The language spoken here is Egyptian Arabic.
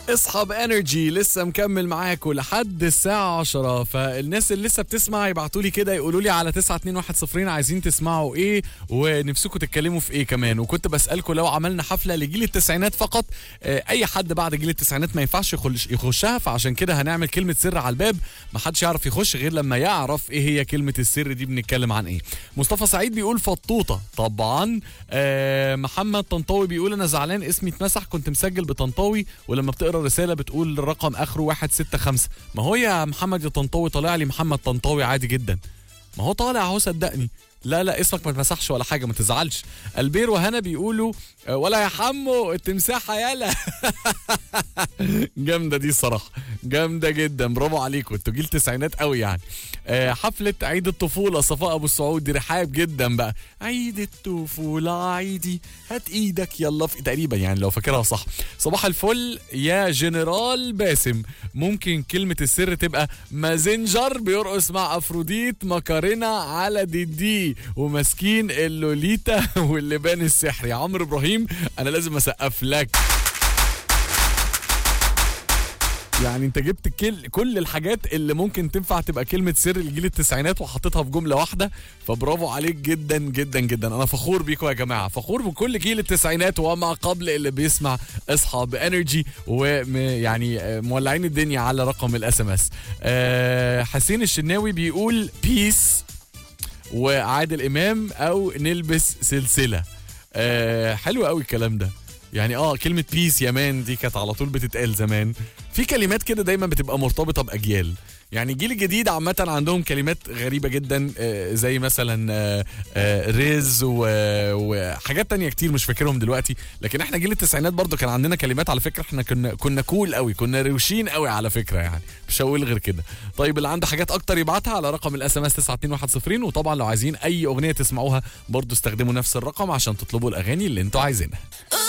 اصحاب انرجي لسه مكمل معاكم لحد الساعة 10 فالناس اللي لسه بتسمع يبعتوا لي كده يقولوا لي على 921 عايزين تسمعوا ايه ونفسكم تتكلموا في ايه كمان وكنت بسألكم لو عملنا حفلة لجيل التسعينات فقط آه، اي حد بعد جيل التسعينات ما ينفعش يخش يخشها فعشان كده هنعمل كلمة سر على الباب ما حدش يعرف يخش غير لما يعرف ايه هي كلمة السر دي بنتكلم عن ايه مصطفى سعيد بيقول فطوطة طبعا آه، محمد طنطاوي بيقول انا زعلان اسمي اتمسح كنت مسجل بطنطاوي ولما بتقرا رساله بتقول الرقم اخره 165 ما هو يا محمد يا طنطاوي طالع لي محمد طنطاوي عادي جدا ما هو طالع اهو صدقني لا لا اسمك ما اتمسحش ولا حاجه ما تزعلش البير وهنا بيقولوا آه، ولا يا حمو التمساحه يلا جامده دي صراحه جامده جدا برافو عليكم انتوا جيل تسعينات قوي يعني آه، حفله عيد الطفوله صفاء ابو السعود دي رحاب جدا بقى عيد الطفوله عيدي هات ايدك يلا في تقريبا يعني لو فاكرها صح صباح الفل يا جنرال باسم ممكن كلمه السر تبقى مازنجر بيرقص مع افروديت مكارينا على ديدي وماسكين اللوليتا واللبان السحري عمرو ابراهيم انا لازم اسقف لك يعني انت جبت كل كل الحاجات اللي ممكن تنفع تبقى كلمه سر لجيل التسعينات وحطيتها في جمله واحده فبرافو عليك جدا جدا جدا انا فخور بيكم يا جماعه فخور بكل جيل التسعينات وما قبل اللي بيسمع اصحى بانرجي ويعني مولعين الدنيا على رقم الاس ام اس حسين الشناوي بيقول بيس وعادل امام او نلبس سلسله آه حلو قوي الكلام ده يعني اه كلمة بيس يا مان دي كانت على طول بتتقال زمان في كلمات كده دايما بتبقى مرتبطة بأجيال يعني الجيل الجديد عامة عندهم كلمات غريبة جدا آه، زي مثلا آه، آه، رز و- وحاجات تانية كتير مش فاكرهم دلوقتي لكن احنا جيل التسعينات برضو كان عندنا كلمات على فكرة احنا كنا كنا كول قوي كنا روشين قوي على فكرة يعني مش هقول غير كده طيب اللي عنده حاجات اكتر يبعتها على رقم الاس ام اس 92110 وطبعا لو عايزين اي اغنية تسمعوها برضو استخدموا نفس الرقم عشان تطلبوا الاغاني اللي انتوا عايزينها